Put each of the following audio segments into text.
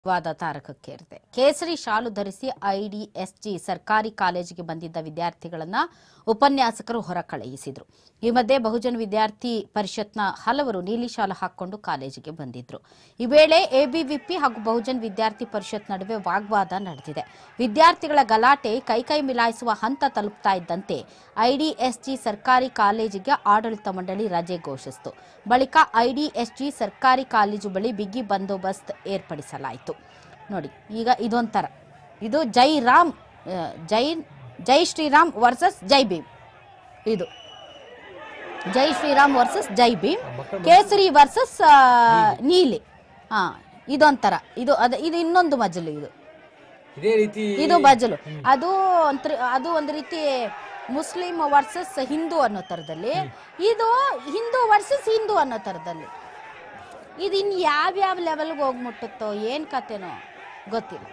ವಾದ ತಾರಕಕ್ಕೇರಿದೆ ಕೇಸರಿ ಶಾಲು ಧರಿಸಿ ಐಡಿಎಸ್ಜಿ ಸರ್ಕಾರಿ ಕಾಲೇಜಿಗೆ ಬಂದಿದ್ದ ವಿದ್ಯಾರ್ಥಿಗಳನ್ನ ಉಪನ್ಯಾಸಕರು ಹೊರಕಳುಹಿಸಿದ್ರು ಈ ಮಧ್ಯೆ ಬಹುಜನ ವಿದ್ಯಾರ್ಥಿ ಪರಿಷತ್ನ ಹಲವರು ನೀಲಿ ಶಾಲು ಹಾಕೊಂಡು ಕಾಲೇಜಿಗೆ ಬಂದಿದ್ರು ಈ ವೇಳೆ ಎಬಿವಿಪಿ ಹಾಗೂ ಬಹುಜನ್ ವಿದ್ಯಾರ್ಥಿ ಪರಿಷತ್ ನಡುವೆ ವಾಗ್ವಾದ ನಡೆದಿದೆ ವಿದ್ಯಾರ್ಥಿಗಳ ಗಲಾಟೆ ಕೈಕೈ ಮಿಲಾಯಿಸುವ ಹಂತ ತಲುಪ್ತಾ ಇದ್ದಂತೆ ಐಡಿಎಸ್ಜಿ ಸರ್ಕಾರಿ ಕಾಲೇಜಿಗೆ ಆಡಳಿತ ಮಂಡಳಿ ರಜೆ ಘೋಷಿಸಿತು ಬಳಿಕ ಐಡಿಎಸ್ಜಿ ಸರ್ಕಾರಿ ಕಾಲೇಜು ಬಳಿ ಬಿಗಿ ಬಂದೋಬಸ್ತ್ ಏರ್ಪಡಿಸಲಾಯಿತು ನೋಡಿ ಈಗ ಇದೊಂಥರ ಇದು ಜೈ ರಾಮ್ ಆ, ಜೈ ಜೈ ಶ್ರೀರಾಮ್ ವರ್ಸಸ್ ಜೈ ಭೀಮ್ ಇದು ಜೈ ಶ್ರೀರಾಮ್ ವರ್ಸಸ್ ಜೈ ಭೀಮ್ ಕೇಸರಿ ವರ್ಸಸ್ ನೀಲಿ ಹಾ ಇದೊಂಥರ ಇದು ಅದ ಇದು ಇನ್ನೊಂದು ಮಜಲು ಇದು ಇದೇ ರೀತಿ ಇದು ಬಜಲು ಅದು ಒಂಥರ ಅದು ಒಂದು ರೀತಿ ಮುಸ್ಲಿಂ ವರ್ಸಸ್ ಹಿಂದೂ ಅನ್ನೋ ಥರದಲ್ಲಿ ಇದು ಹಿಂದೂ ವರ್ಸಸ್ ಹಿಂದೂ ಅನ್ನೋ ಥರದಲ್ಲಿ ಇದು ಇನ್ನು ಯಾವ್ಯಾವ ಲೆವೆಲ್ಗೆ ಹೋಗಿ ಮುಟ್ಟುತ್ತೋ ಏನು ಕತೆನೋ ಗೊತ್ತಿಲ್ಲ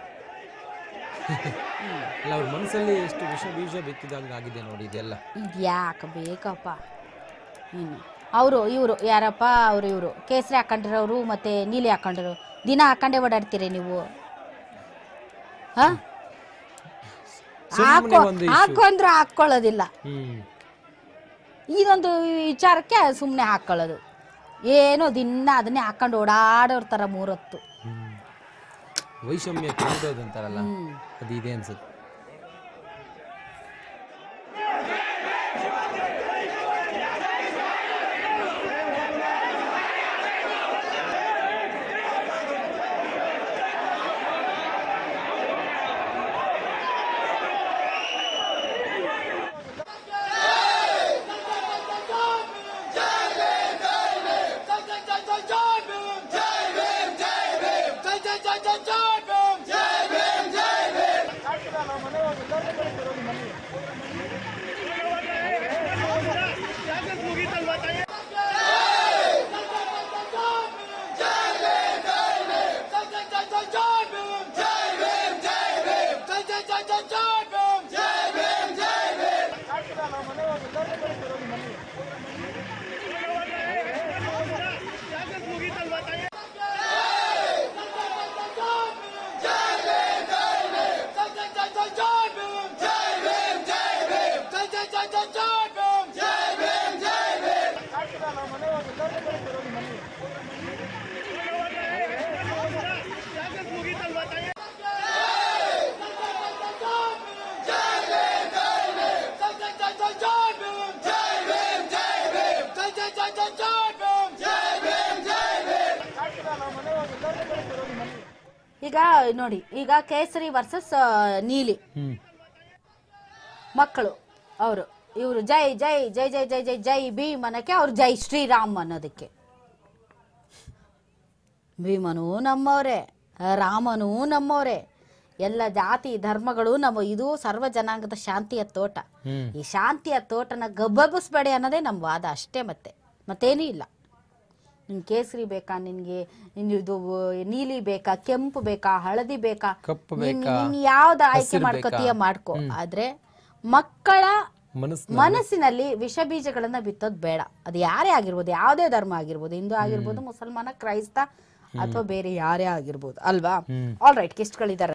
ಅಲ್ಲ ಅವ್ರ ಮನಸ್ಸಲ್ಲಿ ಎಷ್ಟು ವಿಷ ಬೀಜ ಬಿತ್ತಿದಂಗೆ ಆಗಿದೆ ನೋಡಿ ಇದೆಲ್ಲ ಇದು ಯಾಕೆ ಬೇಕಪ್ಪ ಇನ್ನು ಅವರು ಇವರು ಯಾರಪ್ಪ ಅವರು ಇವರು ಕೇಸರಿ ಹಾಕೊಂಡಿರೋರು ಮತ್ತೆ ನೀಲಿ ಹಾಕೊಂಡಿರೋ ದಿನ ಹಾಕೊಂಡೇ ಓಡಾಡ್ತೀರಿ ನೀವು ಹಾ ಸುಮ್ನೆ ಹಾಕೋ ಒಂದು ಹಾಕೋ ಅಂದ್ರೆ ಹಾಕ್ಕೊಳ್ಳೋದಿಲ್ಲ ಹ್ಮ್ ಇದೊಂದು ವಿಚಾರಕ್ಕೆ ಸುಮ್ಮನೆ ಹಾಕ್ಕೊಳ್ಳೋದು ಏನೋ ದಿನ ಅದನ್ನೇ ಹಾಕೊಂಡು ಓಡಾಡೋರ್ ಥರ ಮೂರೊತ್ತು ಹ್ಮ್ ವೈಷಮ್ಯ ಕಾಣ್ಬೋದು ಅಂತಾರಲ್ಲ ಹ್ಮ್. ಅದು ಇದೆ ಅನ್ಸುತ್ತೆ ಈಗ ನೋಡಿ ಈಗ ಕೇಸರಿ ವರ್ಸಸ್ ನೀಲಿ ಹ್ಮ್ ಮಕ್ಕಳು ಅವರು ಇವರು ಜೈ ಜೈ ಜೈ ಜೈ ಜೈ ಜೈ ಜೈ ಭೀಮ್ ಅನ್ನಕ್ಕೆ ಅವ್ರು ಜೈ ಶ್ರೀರಾಮ್ ಅನ್ನೋದಕ್ಕೆ ಭೀಮನೂ ನಮ್ಮವರೇ ರಾಮನೂ ನಮ್ಮವರೇ ಎಲ್ಲ ಜಾತಿ ಧರ್ಮಗಳು ನಮ್ಮ ಇದು ಸರ್ವ ಜನಾಂಗದ ಶಾಂತಿಯ ತೋಟ ಹ್ಮ್ ಈ ಶಾಂತಿಯ ತೋಟನ ಗಬ್ಬಗಿಸ್ಬೇಡಿ ಅನ್ನೋದೇ ನಮ್ಮ ವಾದ ಅಷ್ಟೇ ಮತ್ತೆ ಮತ್ತೇನೂ ಇಲ್ಲ ನಿನ್ ಕೇಸರಿ ಬೇಕಾ ನಿನ್ಗೆ ಇದು ನೀಲಿ ಬೇಕಾ ಕೆಂಪು ಬೇಕಾ ಹಳದಿ ಬೇಕಾ ಕಪ್ಪು ನಿನ್ ಬೇಕಾ? ನೀನ್ ಯಾವ್ದು ಆಯ್ಕೆ ಹಸಿರು ಮಾಡ್ಕೋತೀಯ ಬೇಕಾ? ಮಾಡ್ಕೋ ಆದ್ರೆ ಮಕ್ಕಳ ಮನಸ್ಸು ಮನಸ್ಸಿನಲ್ಲಿ ವಿಷ ಬೀಜಗಳನ್ನ ಬಿತ್ತೋದ್ ಬೇಡ ಅದು ಯಾರೇ ಆಗಿರ್ಬೋದು ಯಾವುದೇ ಧರ್ಮ ಆಗಿರ್ಬೋದು ಹಿಂದೂ ಆಗಿರ್ಬೋದು ಮುಸಲ್ಮಾನ ಕ್ರೈಸ್ತ ಅಥವಾ ಬೇರೆ ಯಾರೇ ಆಗಿರ್ಬೋದು ಅಲ್ವಾ ಹ್ಮ್ ಆಲ್ ರೈಟ್ ಗೆಸ್ಟ್ಗಳಿದ್ದಾರೆ